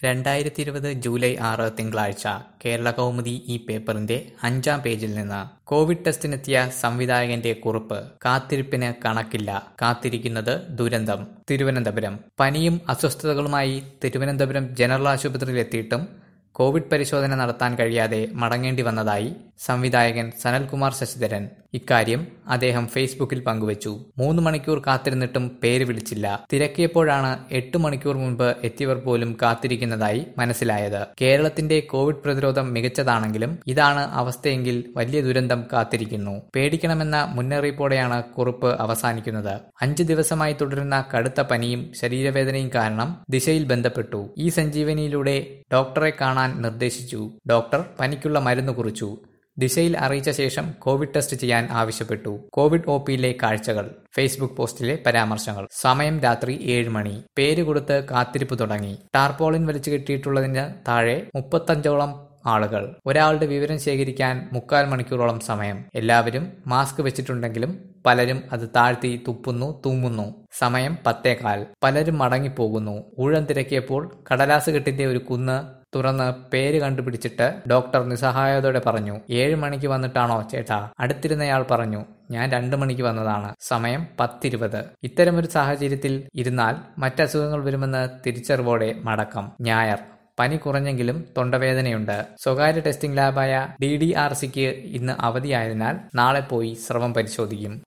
രണ്ടായിരത്തി ഇരുപത് ജൂലൈ ആറ് തിങ്കളാഴ്ച കേരള കൗമുദി ഈ പേപ്പറിന്റെ അഞ്ചാം പേജിൽ നിന്ന് കോവിഡ് ടെസ്റ്റിനെത്തിയ സംവിധായകന്റെ കുറിപ്പ് കാത്തിരിപ്പിന് കണക്കില്ല കാത്തിരിക്കുന്നത് ദുരന്തം തിരുവനന്തപുരം പനിയും അസ്വസ്ഥതകളുമായി തിരുവനന്തപുരം ജനറൽ ആശുപത്രിയിലെത്തിയിട്ടും കോവിഡ് പരിശോധന നടത്താൻ കഴിയാതെ മടങ്ങേണ്ടി വന്നതായി സംവിധായകൻ സനൽകുമാർ ശശിധരൻ ഇക്കാര്യം അദ്ദേഹം ഫേസ്ബുക്കിൽ പങ്കുവച്ചു മൂന്ന് മണിക്കൂർ കാത്തിരുന്നിട്ടും പേര് വിളിച്ചില്ല തിരക്കിയപ്പോഴാണ് എട്ട് മണിക്കൂർ മുൻപ് എത്തിയവർ പോലും കാത്തിരിക്കുന്നതായി മനസ്സിലായത് കേരളത്തിന്റെ കോവിഡ് പ്രതിരോധം മികച്ചതാണെങ്കിലും ഇതാണ് അവസ്ഥയെങ്കിൽ വലിയ ദുരന്തം കാത്തിരിക്കുന്നു പേടിക്കണമെന്ന മുന്നറിയിപ്പോടെയാണ് കുറിപ്പ് അവസാനിക്കുന്നത് അഞ്ച് ദിവസമായി തുടരുന്ന കടുത്ത പനിയും ശരീരവേദനയും കാരണം ദിശയിൽ ബന്ധപ്പെട്ടു ഈ സഞ്ജീവനിയിലൂടെ ഡോക്ടറെ കാണാൻ നിർദ്ദേശിച്ചു ഡോക്ടർ പനിക്കുള്ള മരുന്ന് കുറിച്ചു ദിശയിൽ അറിയിച്ച ശേഷം കോവിഡ് ടെസ്റ്റ് ചെയ്യാൻ ആവശ്യപ്പെട്ടു കോവിഡ് ഒ പിയിലെ കാഴ്ചകൾ ഫേസ്ബുക്ക് പോസ്റ്റിലെ പരാമർശങ്ങൾ സമയം രാത്രി ഏഴ് മണി പേര് കൊടുത്ത് കാത്തിരിപ്പ് തുടങ്ങി ടാർപോളിൻ വലിച്ചു കെട്ടിയിട്ടുള്ളതിന് താഴെ മുപ്പത്തഞ്ചോളം ആളുകൾ ഒരാളുടെ വിവരം ശേഖരിക്കാൻ മുക്കാൽ മണിക്കൂറോളം സമയം എല്ലാവരും മാസ്ക് വെച്ചിട്ടുണ്ടെങ്കിലും പലരും അത് താഴ്ത്തി തുപ്പുന്നു തുമ്മുന്നു സമയം പത്തേകാൽ പലരും മടങ്ങിപ്പോകുന്നു ഊഴം തിരക്കിയപ്പോൾ കടലാസ് കെട്ടിന്റെ ഒരു കുന്ന് തുറന്ന് പേര് കണ്ടുപിടിച്ചിട്ട് ഡോക്ടർ നിസ്സഹായതയോടെ പറഞ്ഞു ഏഴ് മണിക്ക് വന്നിട്ടാണോ ചേട്ടാ അടുത്തിരുന്നയാൾ പറഞ്ഞു ഞാൻ രണ്ടു മണിക്ക് വന്നതാണ് സമയം പത്തിരുപത് ഇത്തരമൊരു സാഹചര്യത്തിൽ ഇരുന്നാൽ മറ്റസുഖങ്ങൾ വരുമെന്ന് തിരിച്ചറിവോടെ മടക്കം ഞായർ പനി കുറഞ്ഞെങ്കിലും തൊണ്ടവേദനയുണ്ട് സ്വകാര്യ ടെസ്റ്റിംഗ് ലാബായ ഡി ഡി ആർ സിക്ക് ഇന്ന് അവധിയായതിനാൽ നാളെ പോയി സ്രവം പരിശോധിക്കും